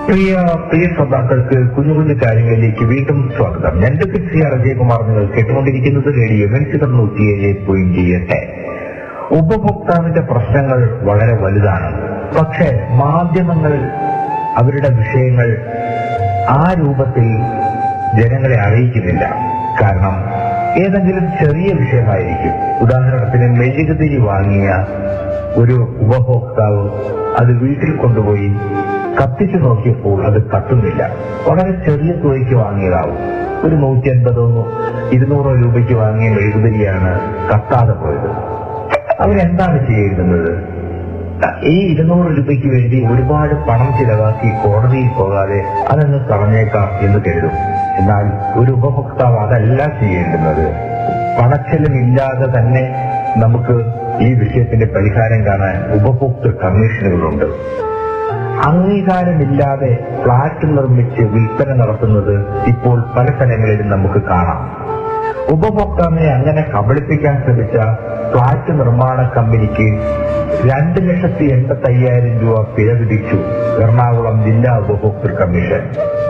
പ്രിയ പ്രിയ ശ്രോതാക്കൾക്ക് കുഞ്ഞു കുഞ്ഞു കാര്യങ്ങളിലേക്ക് വീണ്ടും സ്വാഗതം ഞാൻ ഡെപ്യൂട്ടി സി ആർ അജയകുമാർ നിങ്ങൾ കേട്ടുകൊണ്ടിരിക്കുന്നത് റേഡിയോ മെൻസിതർ നൂറ്റിയേഴ് പോയിന്റ് എട്ട് ഉപഭോക്താവിന്റെ പ്രശ്നങ്ങൾ വളരെ വലുതാണ് പക്ഷെ മാധ്യമങ്ങൾ അവരുടെ വിഷയങ്ങൾ ആ രൂപത്തിൽ ജനങ്ങളെ അറിയിക്കുന്നില്ല കാരണം ഏതെങ്കിലും ചെറിയ വിഷയമായിരിക്കും ഉദാഹരണത്തിന് മെഴുകുതിരി വാങ്ങിയ ഒരു ഉപഭോക്താവ് അത് വീട്ടിൽ കൊണ്ടുപോയി കത്തിച്ചു നോക്കിയപ്പോൾ അത് കത്തുന്നില്ല വളരെ ചെറിയ തുകയ്ക്ക് വാങ്ങിയതാവും ഒരു നൂറ്റി അൻപതോ ഇരുന്നൂറോ രൂപയ്ക്ക് വാങ്ങിയ മെഴുകുതിരിയാണ് കത്താതെ പോയത് അവരെന്താണ് ചെയ്യുന്നത് ഈ ഇരുന്നൂറ് രൂപയ്ക്ക് വേണ്ടി ഒരുപാട് പണം ചിലവാക്കി കോടതിയിൽ പോകാതെ അതങ്ങ് കളഞ്ഞേക്കാം എന്ന് കരുതും എന്നാൽ ഒരു ഉപഭോക്താവ് അതല്ല ചെയ്യേണ്ടുന്നത് പണച്ചെലവില്ലാതെ തന്നെ നമുക്ക് ഈ വിഷയത്തിന്റെ പരിഹാരം കാണാൻ ഉപഭോക്തൃ കമ്മീഷനുകളുണ്ട് അംഗീകാരമില്ലാതെ ഫ്ളാറ്റ് നിർമ്മിച്ച് വിൽപ്പന നടത്തുന്നത് ഇപ്പോൾ പല സ്ഥലങ്ങളിലും നമുക്ക് കാണാം ഉപഭോക്താവിനെ അങ്ങനെ കബളിപ്പിക്കാൻ ശ്രമിച്ച ഫ്ളാറ്റ് നിർമ്മാണ കമ്പനിക്ക് രണ്ട് ലക്ഷത്തി എൺപത്തി അയ്യായിരം രൂപ പിഴ വിധിച്ചു എറണാകുളം ജില്ലാ ഉപഭോക്തൃ കമ്മീഷൻ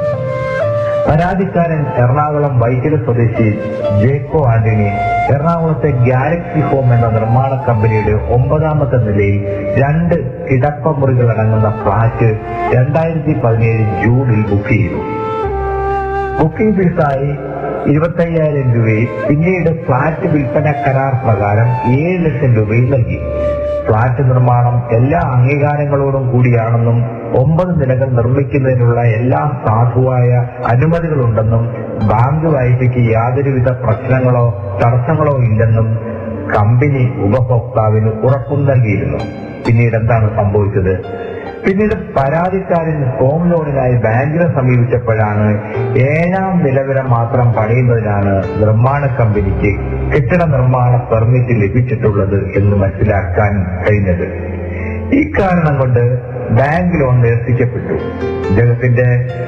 പരാതിക്കാരൻ എറണാകുളം വൈറ്റില സ്വദേശി ജേക്കോ ആന്റണി എറണാകുളത്തെ ഗാലക്സി ഹോം എന്ന നിർമ്മാണ കമ്പനിയുടെ ഒമ്പതാമത്തെ നിലയിൽ രണ്ട് കിടപ്പ മുറികൾ അടങ്ങുന്ന ഫ്ളാറ്റ് രണ്ടായിരത്തി പതിനേഴ് ജൂണിൽ ബുക്ക് ചെയ്തു ബുക്കിംഗ് ഫീസായി ഇരുപത്തയ്യായിരം രൂപയും പിന്നീട് ഫ്ളാറ്റ് വിൽപ്പന കരാർ പ്രകാരം ഏഴ് ലക്ഷം രൂപയും നൽകി ഫ്ളാറ്റ് നിർമ്മാണം എല്ലാ അംഗീകാരങ്ങളോടും കൂടിയാണെന്നും ഒമ്പത് നിലകൾ നിർമ്മിക്കുന്നതിനുള്ള എല്ലാ സാധുവായ അനുമതികളുണ്ടെന്നും ബാങ്ക് വായ്പയ്ക്ക് യാതൊരുവിധ പ്രശ്നങ്ങളോ തടസ്സങ്ങളോ ഇല്ലെന്നും കമ്പനി ഉപഭോക്താവിന് ഉറപ്പും നൽകിയിരുന്നു പിന്നീട് എന്താണ് സംഭവിച്ചത് പിന്നീട് പരാതിക്കാരൻ ഹോം ലോണിനായി ബാങ്കിനെ സമീപിച്ചപ്പോഴാണ് ഏഴാം നില വരെ മാത്രം പണിയുന്നതിനാണ് നിർമ്മാണ കമ്പനിക്ക് കെട്ടിട നിർമ്മാണ പെർമിറ്റ് ലഭിച്ചിട്ടുള്ളത് എന്ന് മനസ്സിലാക്കാൻ കഴിഞ്ഞത് ഈ കാരണം കൊണ്ട് ബാങ്ക് ലോൺ നിരസിക്കപ്പെട്ടു ഇദ്ദേഹത്തിന്റെ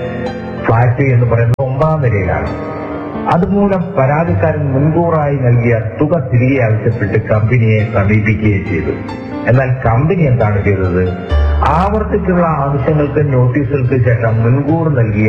ഫ്ലാറ്റ് എന്ന് പറയുന്നത് ഒമ്പതാം നിലയിലാണ് അതുമൂലം പരാതിക്കാരൻ മുൻകൂറായി നൽകിയ തുക തിരികെ ആവശ്യപ്പെട്ട് കമ്പനിയെ സമീപിക്കുകയും ചെയ്തു എന്നാൽ കമ്പനി എന്താണ് ചെയ്തത് ആവർത്തിച്ചുള്ള ആവശ്യങ്ങൾക്ക് നോട്ടീസുകൾക്ക് ശേഷം മുൻകൂർ നൽകിയ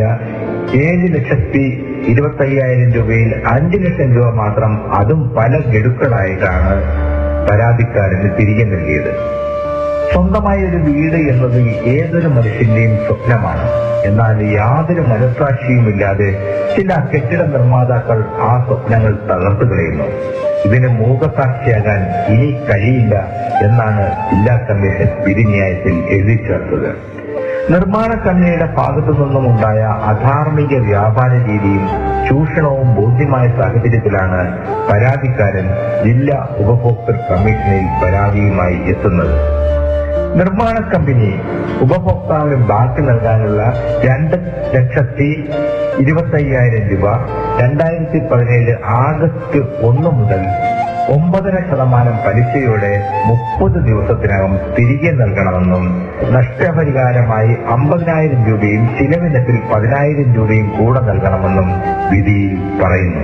ഏഴ് ലക്ഷത്തി ഇരുപത്തി അയ്യായിരം രൂപയിൽ അഞ്ച് ലക്ഷം രൂപ മാത്രം അതും പല ഗഡുക്കളായിട്ടാണ് പരാതിക്കാരന് തിരികെ നൽകിയത് സ്വന്തമായ ഒരു വീട് എന്നത് ഏതൊരു മനുഷ്യന്റെയും സ്വപ്നമാണ് എന്നാൽ യാതൊരു മനസാക്ഷിയുമില്ലാതെ ചില കെട്ടിട നിർമ്മാതാക്കൾ ആ സ്വപ്നങ്ങൾ തകർത്തു കളയുന്നു ഇതിന് മൂകസാക്ഷിയാകാൻ ഇനി കഴിയില്ല എന്നാണ് ജില്ലാ കമ്മീഷൻ വിധിന്യായത്തിൽ എഴുതി ചേർത്തത് നിർമ്മാണ കമ്പനിയുടെ ഭാഗത്തു നിന്നുമുണ്ടായ അധാർമിക വ്യാപാര രീതിയും ചൂഷണവും ബോധ്യമായ സാഹചര്യത്തിലാണ് പരാതിക്കാരൻ ജില്ലാ ഉപഭോക്തൃ കമ്മീഷനിൽ പരാതിയുമായി എത്തുന്നത് നിർമ്മാണ കമ്പനി ഉപഭോക്താവിന് ബാക്കി നൽകാനുള്ള രണ്ട് ലക്ഷത്തി ഇരുപത്തയ്യായിരം രൂപ രണ്ടായിരത്തി പതിനേഴ് ആഗസ്റ്റ് ഒന്ന് മുതൽ ഒമ്പതര ശതമാനം പലിശയോടെ മുപ്പത് ദിവസത്തിനകം തിരികെ നൽകണമെന്നും നഷ്ടപരിഹാരമായി അമ്പതിനായിരം രൂപയും ചിലവിനത്തിൽ പതിനായിരം രൂപയും കൂടെ നൽകണമെന്നും വിധിയിൽ പറയുന്നു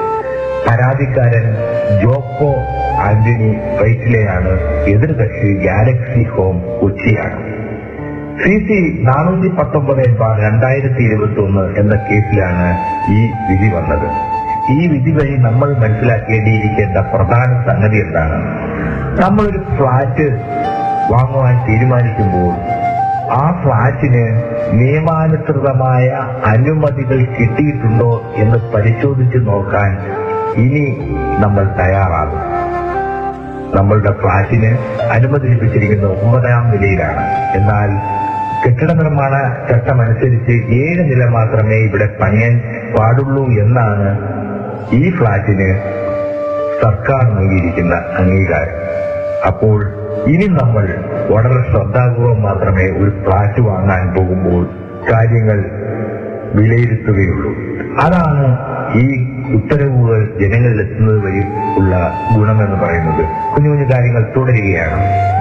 പരാതിക്കാരൻ ജോക്കോ ആന്റണി വൈറ്റിലെയാണ് എതിർകക്ഷി ഗാലക്സി ഹോം കൊച്ചിയാണ് സി സി നാനൂറ്റി പത്തൊമ്പത് ബാർ രണ്ടായിരത്തി ഇരുപത്തി ഒന്ന് എന്ന കേസിലാണ് ഈ വിധി വന്നത് ഈ വിധി വഴി നമ്മൾ മനസ്സിലാക്കേണ്ടിയിരിക്കേണ്ട പ്രധാന സംഗതി എന്താണ് നമ്മളൊരു ഫ്ലാറ്റ് വാങ്ങുവാൻ തീരുമാനിക്കുമ്പോൾ ആ ഫ്ലാറ്റിന് നിയമാനുസൃതമായ അനുമതികൾ കിട്ടിയിട്ടുണ്ടോ എന്ന് പരിശോധിച്ച് നോക്കാൻ ഇനി നമ്മൾ തയ്യാറാകും നമ്മളുടെ ഫ്ളാറ്റിന് അനുമതി ലഭിച്ചിരിക്കുന്ന ഒമ്പതാം നിലയിലാണ് എന്നാൽ കെട്ടിട നിർമ്മാണ ചട്ടം അനുസരിച്ച് ഏഴ് നില മാത്രമേ ഇവിടെ പണിയാൻ പാടുള്ളൂ എന്നാണ് ഈ ഫ്ളാറ്റിന് സർക്കാർ നൽകിയിരിക്കുന്ന അംഗീകാരം അപ്പോൾ ഇനി നമ്മൾ വളരെ ശ്രദ്ധാപൂർവം മാത്രമേ ഒരു ഫ്ളാറ്റ് വാങ്ങാൻ പോകുമ്പോൾ കാര്യങ്ങൾ വിലയിരുത്തുകയുള്ളൂ അതാണ് ഈ ഉത്തരവുകൾ ജനങ്ങളിൽ എത്തുന്നത് വഴി ഉള്ള ഗുണമെന്ന് പറയുന്നത് കുഞ്ഞു കുഞ്ഞു കാര്യങ്ങൾ തുടരുകയാണ്